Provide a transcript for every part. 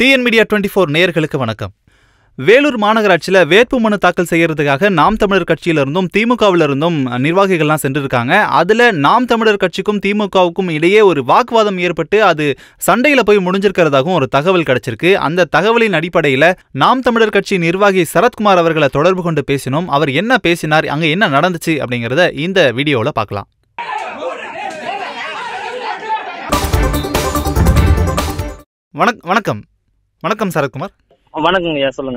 TN media twenty four நேயர்களுக்கு வணக்கம் வேலூர் மாநகராட்சியில் வேட்புமனு தாக்கல் செய்யறதுக்காக நாம் தமிழர் கட்சியிலிருந்தும் திமுகவிலிருந்தும் நிர்வாகிகள்லாம் சென்றிருக்காங்க அதில் நாம் தமிழர் கட்சிக்கும் திமுகவுக்கும் இடையே ஒரு வாக்குவாதம் ஏற்பட்டு அது சண்டையில் போய் முடிஞ்சிருக்கிறதாகவும் ஒரு தகவல் கிடைச்சிருக்கு அந்த தகவலின் அடிப்படையில் நாம் தமிழர் கட்சி நிர்வாகி சரத்குமார் அவர்களை தொடர்பு கொண்டு பேசினோம் அவர் என்ன பேசினார் அங்கே என்ன நடந்துச்சு அப்படிங்கிறத இந்த வீடியோவில் பார்க்கலாம் வணக் வணக்கம் வணக்கம் சரத்குமார் வணக்கங்க ஐயா சொல்லுங்க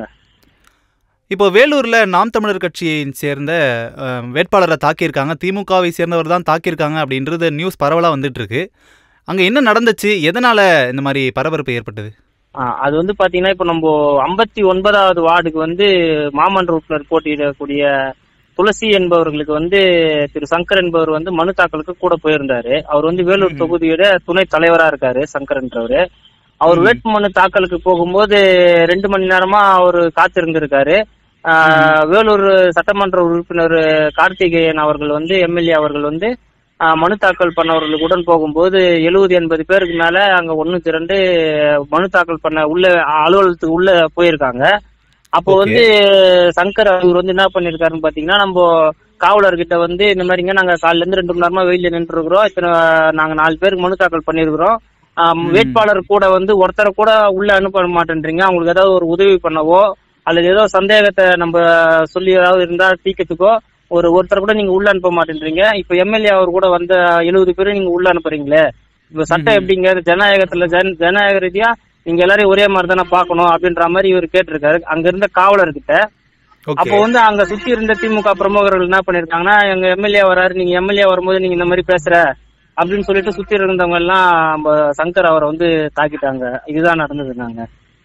இப்போ வேலூரில் நாம் தமிழர் கட்சியை சேர்ந்த அஹ், வேட்பாளரை தாக்கியிருக்காங்க திமுகவை சேர்ந்தவர் தான் தாக்கியிருக்காங்க அப்படின்றது நியூஸ் பரவலாக வந்துட்டு இருக்கு அங்கே என்ன நடந்துச்சு எதனால் இந்த மாதிரி பரபரப்பு ஏற்பட்டது ஆ, அது வந்து பாத்தீங்கன்னா இப்போ நம்ம ஐம்பத்தி ஒன்பதாவது வார்டுக்கு வந்து மாமன்ற உறுப்பினர் போட்டியிடக்கூடிய துளசி என்பவர்களுக்கு வந்து திரு சங்கர் என்பவர் வந்து மனு தாக்கலுக்கு கூட போயிருந்தாரு அவர் வந்து வேலூர் ம். தொகுதியோட துணை தலைவரா இருக்காரு சங்கர்ன்றவரு அவர் ம். வேட்புமனு தாக்கலுக்கு போகும்போது ரெண்டு மணி நேரமா அவர் காத்திருந்திருக்காரு ஆ, வேலூர் சட்டமன்ற உறுப்பினர் கார்த்திகேயன் அவர்கள் வந்து எம்எல்ஏ அவர்கள் வந்து ஆ, மனு தாக்கல் பண்ணவர்களுக்கு உடன் போகும்போது எழுபது எண்பது பேருக்கு மேல அங்க ஒண்ணு திரண்டு மனு தாக்கல் பண்ண உள்ள அலுவலகத்துக்கு உள்ள போயிருக்காங்க அப்போ Okay. வந்து சங்கர் அவர் வந்து என்ன பண்ணிருக்காருன்னு பாத்தீங்கன்னா நம்ம காவலர்கிட்ட வந்து இந்த மாதிரிங்க நாங்க காலைல இருந்து ரெண்டு மணி நேரமா வெயில நின்று இருக்கிறோம் இத்தனை நாங்க நாலு பேருக்கு மனு தாக்கல் பண்ணிருக்கிறோம் ஆம், ம். வேட்பாளர் கூட வந்து ஒருத்தரை கூட உள்ள அனுப்ப மாட்டேன்றீங்க அவங்களுக்கு ஏதாவது ஒரு உதவி பண்ணவோ அல்லது ஏதோ சந்தேகத்தை நம்ம சொல்லி ஏதாவது இருந்தா தீக்கிறதுக்கோ ஒரு ஒருத்தர் கூட நீங்க உள்ள அனுப்ப மாட்டேன்றீங்க இப்ப எம்எல்ஏ அவர் கூட வந்த எழுபது பேரும் நீங்க உள்ள அனுப்புறீங்களே இப்ப சட்டம் ம்ஹும். எப்படிங்க ஜனநாயகத்துல ஜன ஜனநாயக ரீதியா நீங்க எல்லாரையும் ஒரே மாதிரி தானே பாக்கணும் அப்படின்ற மாதிரி இவர் கேட்டிருக்காரு அங்க இருந்த காவலர்கிட்ட ஓகே அப்போ வந்து அங்க சுத்தி இருந்த திமுக பிரமுகர்கள் என்ன பண்ணிருக்காங்கன்னா எங்க எம்எல்ஏ வராரு நீங்க எம்எல்ஏ வரும்போது நீங்க இந்த மாதிரி பேசுற அப்படின்னு சொல்லிட்டு சுத்தி இருந்தவங்க எல்லாம் நம்ம சங்கர் அவரை வந்து தாக்கிட்டாங்க இதுதான் நடந்தது நாங்க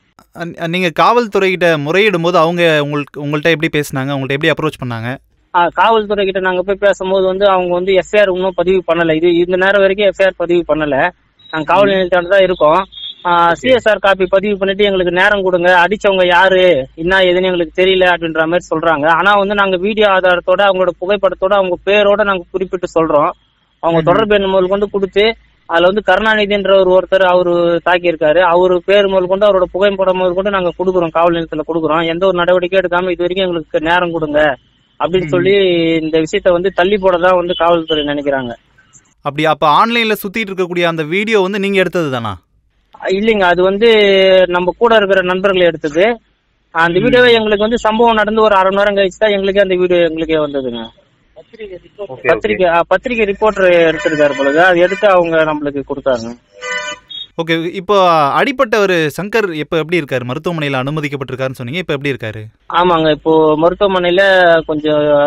நீங்கள் காவல்துறைகிட்ட முறையிடும் போது அவங்க உங்களுக்கு உங்கள்கிட்ட எப்படி பேசுனாங்க உங்கள்கிட்ட எப்படி அப்ரோச் பண்ணாங்க ஆ, காவல்துறை கிட்ட நாங்க போய் பேசும்போது வந்து அவங்க வந்து எஃப்ஐஆர் இன்னும் பதிவு பண்ணல இது இந்த நேரம் வரைக்கும் எஃப்ஐஆர் பதிவு பண்ணல நாங்க காவல் நிலையத்தாண்ட தான் இருக்கோம் சிஎஸ்ஆர் காப்பி பதிவு பண்ணிட்டு எங்களுக்கு நேரம் கொடுங்க அடிச்சவங்க யாரு என்ன ஏதுன்னு எங்களுக்கு தெரியல அப்படின்ற மாதிரி சொல்றாங்க ஆனா வந்து நாங்க வீடியோ ஆதாரத்தோட அவங்களோட புகைப்படத்தோட அவங்க பேரோட நாங்க குறிப்பிட்டு சொல்றோம் அவங்க ம்ஹும். தொடர்பு எண் முதல் கொண்டு கொடுத்து அதுல வந்து கருணாநிதின்ற ஒரு ஒருத்தர் அவரு தாக்கியிருக்காரு அவரு பேர் முதல் கொண்டு அவரோட புகைப்படம் முதல் கொண்டு நாங்க கொடுக்குறோம் காவல் நிலையத்துல கொடுக்குறோம் எந்த ஒரு நடவடிக்கையும் எடுக்காம இது வரைக்கும் எங்களுக்கு நேரம் கொடுங்க அப்படின்னு ம். சொல்லி இந்த விஷயத்த வந்து தள்ளி போட தான் வந்து காவல்துறை நினைக்கிறாங்க அப்படி அப்போ ஆன்லைனில் சுற்றிட்டு இருக்கக்கூடிய அந்த வீடியோ வந்து நீங்கள் எடுத்தது தானா இல்லைங்க அது வந்து நம்ம கூட இருக்கிற நண்பர்கள் எடுத்தது அந்த ம். வீடியோவை எங்களுக்கு வந்து சம்பவம் நடந்து ஒரு அரை மணி நேரம் கழிச்சு தான் எங்களுக்கே அந்த வீடியோ எங்களுக்கே வந்ததுங்க பத்திரிக்கை ஆ, பத்திரிக்கை ரிப்போர்ட்டர் எடுத்திருக்காரு பொழுது அது எடுத்து அவங்க நம்மளுக்கு கொடுத்தாங்க ஓகே இப்போ அடிப்பட்ட ஒரு சங்கர் இப்போ எப்படி இருக்காரு மருத்துவமனையில் அனுமதிக்கப்பட்டிருக்காருன்னு சொன்னீங்க இப்போ எப்படி இருக்காரு ஆமாங்க இப்போ மருத்துவமனையில கொஞ்சம் ஆ,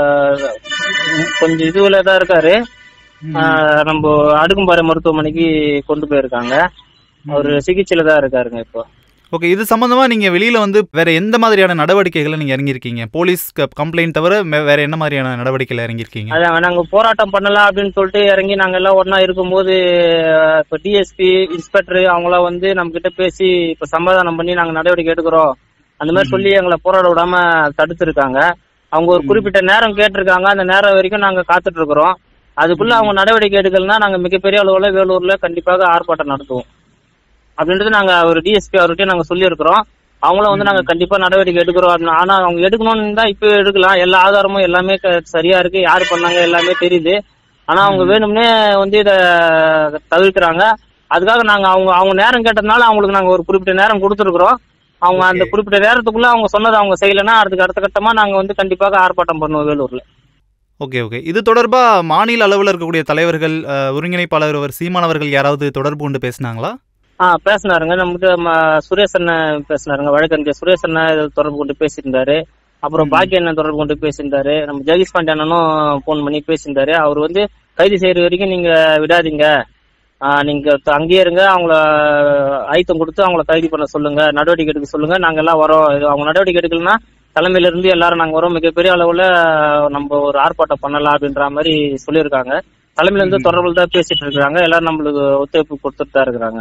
கொஞ்சம் இதுல தான் இருக்காரு ஆ, நம்ம அடுக்கும்பாறை மருத்துவமனைக்கு கொண்டு போயிருக்காங்க அவர் சிகிச்சையில தான் இருக்காருங்க இப்போ ஓகே இது சம்பந்தமா நீங்க வெளியில வந்து வேற எந்த மாதிரியான நடவடிக்கைகளை நீங்க இறங்கியிருக்கீங்க போலீஸ் கம்ப்ளைண்ட் தவிர மே- வேற என்ன மாதிரியான நடவடிக்கைகள் இறங்கியிருக்கீங்க அதான் நாங்க போராட்டம் பண்ணலாம் அப்படின்னு சொல்லிட்டு இறங்கி நாங்க எல்லாம் ஒண்ணா இருக்கும்போது அஹ், இப்ப டிஎஸ்பி இன்ஸ்பெக்டர் அவங்களாம் வந்து நம்ம கிட்ட பேசி இப்ப சமாதானம் பண்ணி நாங்க நடவடிக்கை எடுக்கிறோம் அந்த மாதிரி சொல்லி எங்களை போராட விடாம தடுத்திருக்காங்க அவங்க ஒரு ம். குறிப்பிட்ட நேரம் கேட்டிருக்காங்க அந்த நேரம் வரைக்கும் நாங்க காத்துட்டு இருக்கிறோம் அதுக்குள்ள அவங்க நடவடிக்கை எடுக்கலன்னா நாங்க மிகப்பெரிய அளவுல வேலூர்ல கண்டிப்பாக ஆர்ப்பாட்டம் நடத்துவோம் அப்படின்றது நாங்க ஒரு டிஎஸ்பி அவர்கிட்ட நாங்க சொல்லியிருக்கிறோம் அவங்களும் வந்து ம். நாங்க கண்டிப்பா நடவடிக்கை எடுக்கிறோம் அப்படின்னு. ஆனா அவங்க எடுக்கணும்னு தான் இப்ப எடுக்கலாம் எல்லா ஆதாரமும் எல்லாமே க- சரியா இருக்கு யாரு பண்ணாங்க எல்லாமே தெரியுது ஆனா அவங்க ம். வேணும்னே வந்து இத தவிர்க்கிறாங்க அதுக்காக நாங்க அவங்க அவங்க நேரம் கேட்டதுனால அவங்களுக்கு நாங்க ஒரு குறிப்பிட்ட நேரம் கொடுத்துருக்குறோம் அவங்க அந்த Okay. குறிப்பிட்ட நேரத்துக்குள்ள அவங்க சொன்னதை அவங்க செய்யலைன்னா அதுக்கு அடுத்த கட்டமா நாங்க வந்து கண்டிப்பாக ஆர்ப்பாட்டம் பண்ணுவோம் வேலூர்ல ஓகே ஓகே இது தொடர்பா மாநில அளவில் இருக்கக்கூடிய தலைவர்கள் அஹ், ஒருங்கிணைப்பாளர் அவர் சீமான் அவர்கள் யாராவது தொடர்பு கொண்டு பேசினாங்களா ஆ பேசினாருங்க நம்மகிட்ட ம- சுரேஷ் அண்ணன் பேசினாருங்க வழக்கறிஞர் சுரேஷ் அண்ணன் இதை தொடர்பு கொண்டு பேசியிருந்தாரு அப்புறம் ம். பாக்கிய அண்ணன் தொடர்பு கொண்டு பேசியிருந்தாரு நம்ம ஜெகதீஷ் பாண்டிய அண்ணனும் ஃபோன் பண்ணி பேசியிருந்தாரு அவர் வந்து கைது செய்யற வரைக்கும் நீங்க விடாதீங்க ஆ, நீங்க த- அங்கேயே இருங்க அவங்கள ஆயுத்தம் கொடுத்து அவங்கள கைது பண்ண சொல்லுங்க நடவடிக்கை எடுக்க சொல்லுங்க நாங்க எல்லாம் வரோம் இது அவங்க நடவடிக்கை எடுக்கலன்னா தலைமையில இருந்து எல்லாரும் நாங்க வரோம் மிகப்பெரிய அளவுல நம்ம ஒரு ஆர்ப்பாட்டம் பண்ணலாம் அப்படின்ற மாதிரி சொல்லியிருக்காங்க தலைமையில இருந்து ம். தொடர்புல தான் பேசிட்டு இருக்காங்க எல்லாரும் நம்மளுக்கு ஒத்துழைப்பு கொடுத்துட்டு தான் இருக்கிறாங்க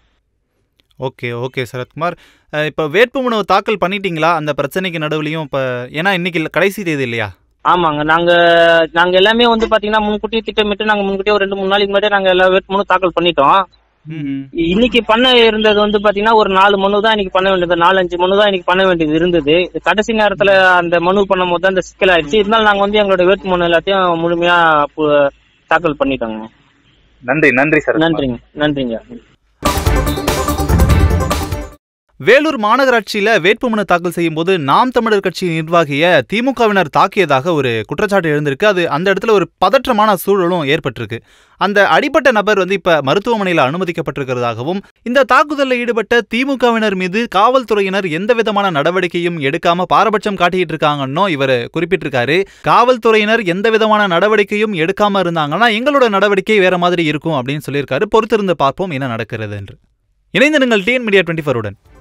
ஓகே ஓகே சரத்குமார் அஹ், இப்போ வேட்புமனு தாக்கல் பண்ணிட்டீங்களா அந்த பிரச்சனைக்கு நடுவுலையும் இப்போ ஏன்னா இன்னைக்கு இல்ல- கடைசி தேதி இல்லையா ஆமாங்க நாங்க நாங்க எல்லாமே வந்து பாத்தீங்கன்னா முன்கூட்டியே திட்டமிட்டு நாங்க முன்கூட்டியே ஒரு ரெண்டு மூணு நாளைக்கு முன்னாடியே நாங்க எல்லா வேட்புமனு தாக்கல் பண்ணிட்டோம் ம். இன்னைக்கு பண்ண இருந்தது வந்து பாத்தீங்கன்னா ஒரு நாலு மனு தான் இன்னைக்கு பண்ண வேண்டியது நாலு அஞ்சு மனு தான் இன்னைக்கு பண்ண வேண்டியது இருந்தது கடைசி நேரத்துல அந்த மனு பண்ணும் போது தான் அந்த சிக்கல் ஆயிடுச்சு இருந்தாலும் நாங்க வந்து எங்களோட வேட்பு மனு எல்லாத்தையும் முழுமையா பு- தாக்கல் பண்ணிட்டோங்க நன்றி நன்றி சார் நன்றிங்க நன்றிங்க வேலூர் மாநகராட்சியில வேட்புமனு தாக்கல் செய்யும் போது நாம் தமிழர் கட்சி நிர்வாகிய திமுகவினர் தாக்கியதாக ஒரு குற்றச்சாட்டு எழுந்திருக்கு அது அந்த இடத்துல ஒரு பதற்றமான சூழலும் ஏற்பட்டிருக்கு அந்த அடிப்பட்ட நபர் வந்து இப்ப மருத்துவமனையில் அனுமதிக்கப்பட்டிருக்கிறதாகவும் இந்த தாக்குதலில் ஈடுபட்ட திமுகவினர் மீது காவல்துறையினர் எந்த விதமான நடவடிக்கையும் எடுக்காம பாரபட்சம் காட்டிட்டு இருக்காங்கன்னு இவர் குறிப்பிட்டிருக்காரு காவல்துறையினர் எந்த விதமான நடவடிக்கையும் எடுக்காம இருந்தாங்கன்னா எங்களோட நடவடிக்கை வேற மாதிரி இருக்கும் அப்படின்னு சொல்லியிருக்காரு பொறுத்திருந்து பார்ப்போம் என்ன நடக்கிறது என்று இணைந்திருங்கள் டிஎன் மீடியா டுவெண்ட்டி ஃபோருடன்